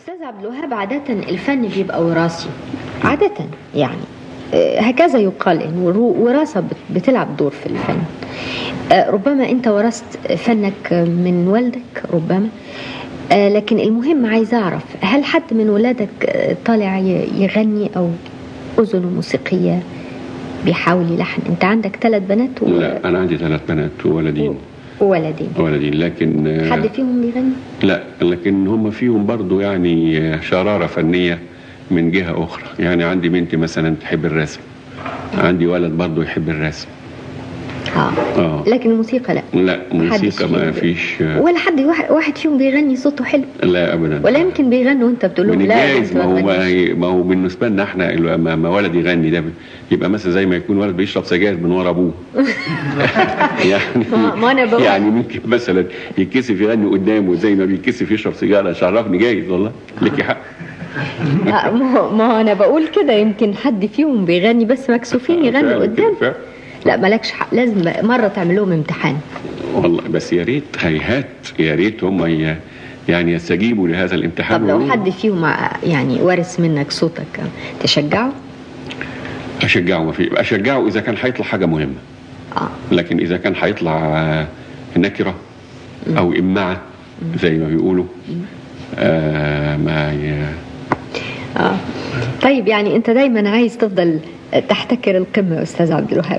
أستاذ عبد الوهاب عادة الفن بيبقى وراثي عادة يعني آه، هكذا يقال إن ورو- وراثة بت- بتلعب دور في الفن آه، ربما أنت ورثت فنك من والدك ربما آه، لكن المهم عايز أعرف هل حد من ولادك آه، طالع ي- يغني أو أذنه موسيقية بيحاول يلحن أنت عندك ثلاث بنات و- لا انا عندي ثلاث بنات وولدين وولدين ولدين لكن آه، حد فيهم بيغني؟ لا لكن هم فيهم برضو يعني آه، شرارة فنية من جهة أخرى يعني عندي بنتي مثلا تحب الرسم عندي ولد برضو يحب الرسم آه. اه لكن الموسيقى لا لا موسيقى ما فيهم. فيش آه، ولا حد واحد, واحد فيهم بيغني صوته حلو لا ابدا ولا يمكن بيغنوا وانت بتقول لهم من لا جايز أنت ما هو ما, تغنيش. هي- ما هو بالنسبه لنا احنا لما ما ولد يغني ده يبقى مثلا زي ما يكون ولد بيشرب سجاير من ورا ابوه يعني ما- ما أنا بقول- يعني ممكن مثلا يتكسف يغني قدامه زي ما بيتكسف يشرب سيجاره شرفني جايز والله لك حق آه، ما هو- ما هو انا بقول كده يمكن حد فيهم بيغني بس مكسوفين يغنوا فعلا قدام كده، فعلا. لا مالكش حق لازم بقى مرة تعمل لهم امتحان والله بس يا ريت هيهات يا ريت هم ي- يعني يستجيبوا لهذا الامتحان طب لو ويقولوا- حد فيهم ع- يعني وارث منك صوتك تشجعه اشجعه ما في اشجعه اذا كان هيطلع حاجه مهمه اه لكن اذا كان هيطلع آه، نكره او امعه زي ما بيقولوا آه ما ي... اه طيب يعني انت دايما عايز تفضل تحتكر القمة يا استاذ عبد الوهاب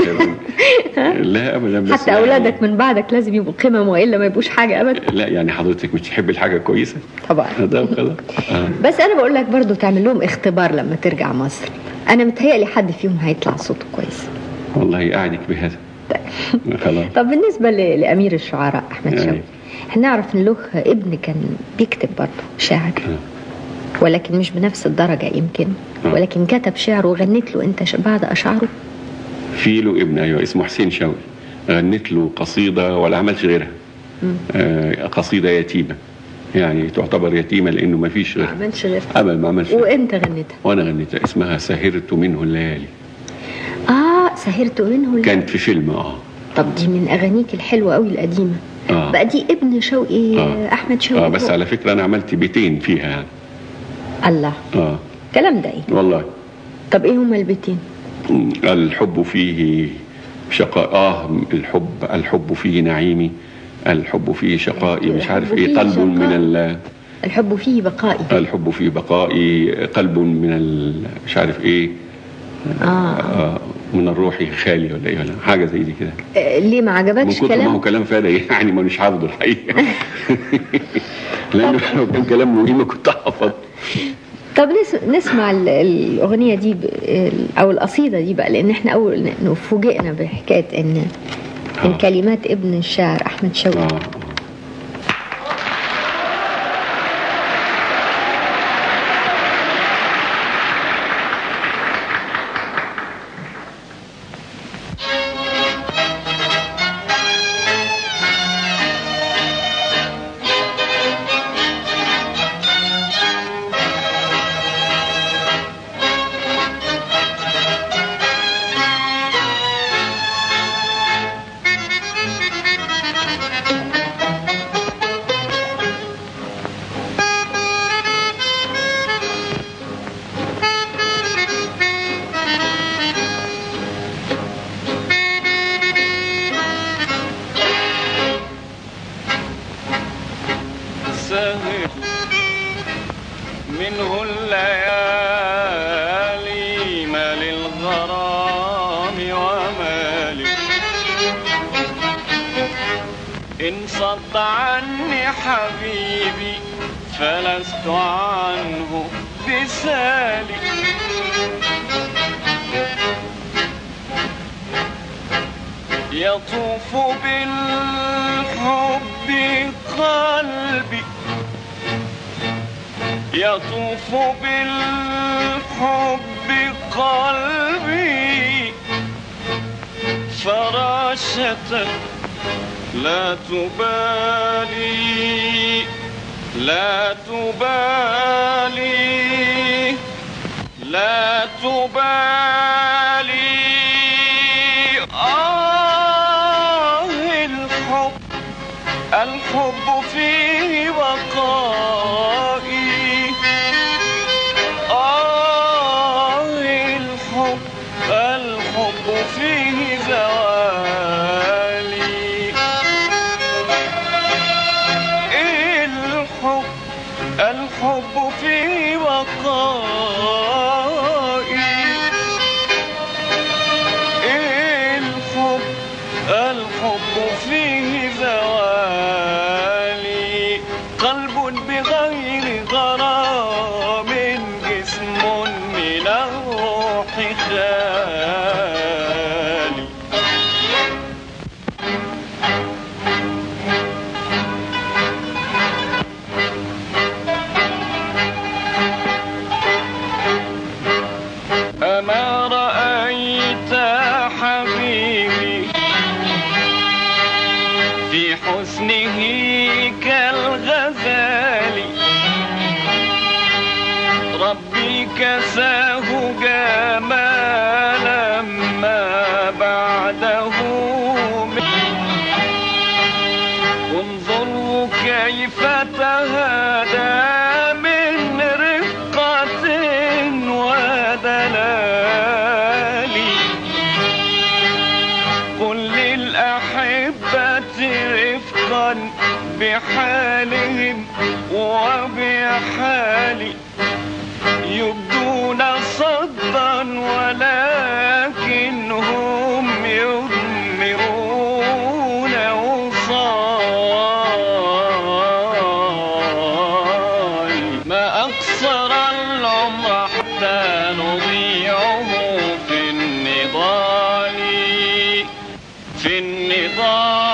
لا ابدا بس حتى يعني- اولادك من بعدك لازم يبقوا قمم والا ما يبقوش حاجة ابدا لا يعني حضرتك مش تحب الحاجه كويسه طبعا ده خلاص آه. بس انا بقول لك برضو تعمل لهم اختبار لما ترجع مصر انا متهيألي حد فيهم هيطلع صوته كويس والله اعدك بهذا خلاص طب بالنسبة ل- لأمير الشعراء أحمد يعني. شوقي احنا نعرف إن له ابن كان بيكتب برضه شعر ولكن مش بنفس الدرجة يمكن آه. ولكن كتب شعر وغنيت له أنت ش- بعض أشعاره في له ابن ايوه اسمه حسين شوقي غنيت له قصيده ولا عملش غيرها آه قصيده يتيمه يعني تعتبر يتيمه لانه ما فيش ما غيرها عملش غير ابدا ما عملش غيرها. وأنت غنيتها وانا غنيتها اسمها سهرت منه الليالي آه سهرت منه ال- كانت في فيلم اه طب دي من أغانيك الحلوة أوي القديمة آه. بقى دي ابن شوقي آه. أحمد شوقي اه بس هو. على فكره انا عملت بيتين فيها يعني الله اه كلام ده إيه والله طب إيه هما البيتين م، الحب فيه شقاء اه الحب الحب فيه نعيمي الحب فيه شقائي مش عارف الحب ايه فيه قلب شقاء. من ال الحب فيه بقائي الحب فيه بقائي قلب من ال مش عارف ايه آه. آه من الروح خالي ولا ايه ولا حاجه زي دي كده آه ليه ما من عجبكش كتر ما هو كلام كلام فارغ يعني ما مش حافظه الحقيقه لانه لو كان كلام مهم كنت حافظ طب نس- نسمع ال- الأغنية دي ب- ال- أو القصيدة دي بقى لأن احنا أول ن- فوجئنا بحكاية إن من آه. كلمات ابن الشاعر أحمد شوقي اه سهر منه الليالي ما للغرام ومالي إن صد عني حبيبي فلست عنه بسالي يطوف بالحب قلبي يطوف بالحب قلبي فراشة لا تبالي لا تبالي لا تبالي آه الحب الحب فيه بقائي بغير غرام جسم من الروح خالي أما رأيت حبيبي في حسنه كالغزال ربي كساه جمالا ما بعده من انظروا كيف تهدى من رقة ودلال قل للأحبة رفقا بحالهم وبحالي يبدون صدا ولكن هم يضمرون وصال ما أقصر العمر حتى نضيعه في النضال في النضال